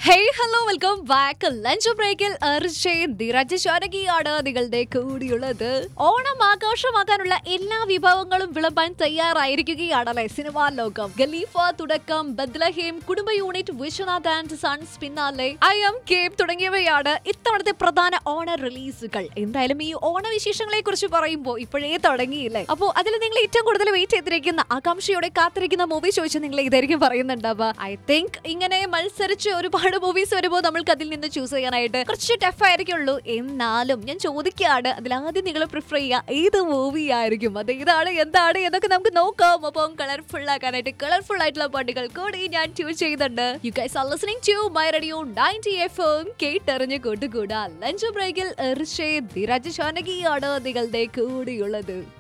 hey hello welcome back lunch ബ്രേക്കിൽ ാണ് നിങ്ങളുടെ കൂടിയുള്ളത് ഓണം ആഘോഷമാക്കാനുള്ള എല്ലാ വിഭവങ്ങളും വിളമ്പാൻ തയ്യാറായിരിക്കുകയാണല്ലേ സിനിമാ ലോകം ഖലീഫ തുടക്കം ബദ്ലഹേം കുടുംബ യൂണിറ്റ് വിശ്വനാഥ് ആൻഡ് സൺസ് പിന്നാലെ ഐ എം കേം തുടങ്ങിയവയാണ് ഇത്തവണത്തെ പ്രധാന ഓണ റിലീസുകൾ എന്തായാലും ഈ ഓണവിശേഷങ്ങളെ കുറിച്ച് പറയുമ്പോൾ ഇപ്പോഴേ തുടങ്ങിയില്ലേ അപ്പോൾ അതിൽ നിങ്ങൾ ഏറ്റവും കൂടുതൽ വെയിറ്റ് ചെയ്തിരിക്കുന്ന ആകാംക്ഷയോടെ കാത്തിരിക്കുന്ന മൂവി ചോദിച്ചാൽ നിങ്ങൾ ഇതായിരിക്കും പറയുന്നുണ്ടാവുക ഐ തിങ്ക് ഇങ്ങനെ മത്സരിച്ച് ഒരുപാട് മൂവീസ് വരുമ്പോൾ നമ്മൾക്ക് അതിൽ നിന്ന് ചൂസ് ചെയ്യാനായിട്ട് കുറച്ച് ടഫ് ആയിരിക്കുള്ളൂ എന്നാലും ഞാൻ ചോദിക്കുകയാണ് അതിൽ ആദ്യം നിങ്ങൾ പ്രിഫർ ചെയ്യുക ഏത് മൂവി ആയിരിക്കും അത് ഏതാണ് എന്താണ് എന്നൊക്കെ നമുക്ക് നോക്കാം അപ്പം കളർഫുൾ ആക്കാനായിട്ട് കളർഫുൾ ആയിട്ടുള്ള പാട്ടുകൾ കൂടി ഞാൻ ചൂസ് ചെയ്യുന്നുണ്ട് you guys are listening to my radio 90 F M കേട്ടറിഞ്ഞ് കൂട്ടുകൂടാ ലഞ്ച് ബ്രേക്കിൽ ഋഷേ ധീരാജ് ഷാനകിയാണ് നിങ്ങളുടെ കൂടിയുള്ളത്